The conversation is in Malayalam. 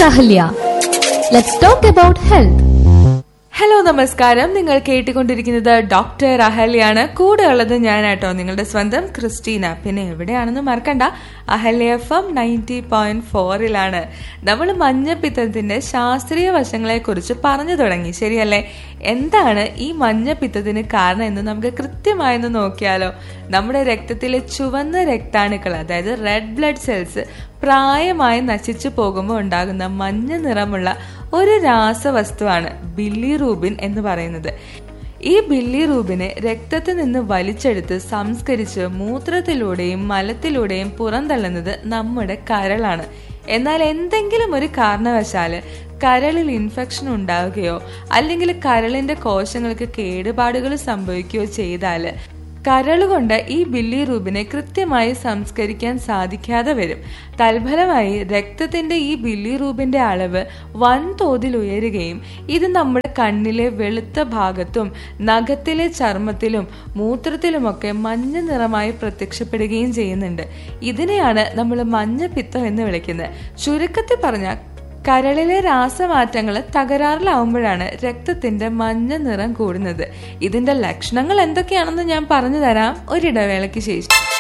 Ahalya. Let's talk about health. Hello നമസ്കാരം നിങ്ങൾ കേട്ടുകൊണ്ടിരിക്കുന്നത് ഡോക്ടർ അഹല്യാണ് കൂടെ ഉള്ളത് ഞാനാട്ടോ നിങ്ങളുടെ സ്വന്തം ക്രിസ്റ്റീന പിന്നെ എവിടെയാണെന്ന് മറക്കണ്ട Ahalya F M ninety point ഫോറിലാണ് നമ്മൾ മഞ്ഞപ്പിത്തത്തിന്റെ ശാസ്ത്രീയ വശങ്ങളെ കുറിച്ച് പറഞ്ഞു തുടങ്ങി ശരിയല്ലേ എന്താണ് ഈ മഞ്ഞപ്പിത്തത്തിന് കാരണം എന്ന് നമുക്ക് കൃത്യമായെന്ന് നോക്കിയാലോ നമ്മുടെ രക്തത്തിലെ ചുവന്ന രക്താണുക്കൾ അതായത് റെഡ് ബ്ലഡ് സെൽസ് പ്രായമായി നശിച്ചു പോകുമ്പോൾ ഉണ്ടാകുന്ന മഞ്ഞ നിറമുള്ള ഒരു രാസവസ്തുവാണ് ബില്ലിറൂബിൻ എന്ന് പറയുന്നത് ഈ ബില്ലിറൂബിനെ രക്തത്തിൽ നിന്ന് വലിച്ചെടുത്ത് സംസ്കരിച്ച് മൂത്രത്തിലൂടെയും മലത്തിലൂടെയും പുറന്തള്ളുന്നത് നമ്മുടെ കരളാണ് എന്നാൽ എന്തെങ്കിലും ഒരു കാരണവശാല് കരളിൽ ഇൻഫെക്ഷൻ ഉണ്ടാവുകയോ അല്ലെങ്കിൽ കരളിന്റെ കോശങ്ങൾക്ക് കേടുപാടുകൾ സംഭവിക്കുകയോ ചെയ്താല് കരളുകൊണ്ട് ഈ ബില്ലിറൂബിനെ കൃത്യമായി സംസ്കരിക്കാൻ സാധിക്കാതെ വരും തൽഫലമായി രക്തത്തിന്റെ ഈ ബില്ലിറൂബിന്റെ അളവ് വൻതോതിൽ ഉയരുകയും ഇത് നമ്മുടെ കണ്ണിലെ വെളുത്ത ഭാഗത്തും നഖത്തിലെ ചർമ്മത്തിലും മൂത്രത്തിലുമൊക്കെ മഞ്ഞ നിറമായി പ്രത്യക്ഷപ്പെടുകയും ചെയ്യുന്നുണ്ട് ഇതിനെയാണ് നമ്മൾ മഞ്ഞപ്പിത്തം എന്ന് വിളിക്കുന്നത് ചുരുക്കത്തിൽ പറഞ്ഞാൽ കരളിലെ രാസമാറ്റങ്ങൾ തകരാറിലാവുമ്പോഴാണ് രക്തത്തിന്റെ മഞ്ഞ നിറം കൂടുന്നത് ഇതിന്റെ ലക്ഷണങ്ങൾ എന്തൊക്കെയാണെന്ന് ഞാൻ പറഞ്ഞു തരാം ഒരിടവേളയ്ക്ക് ശേഷം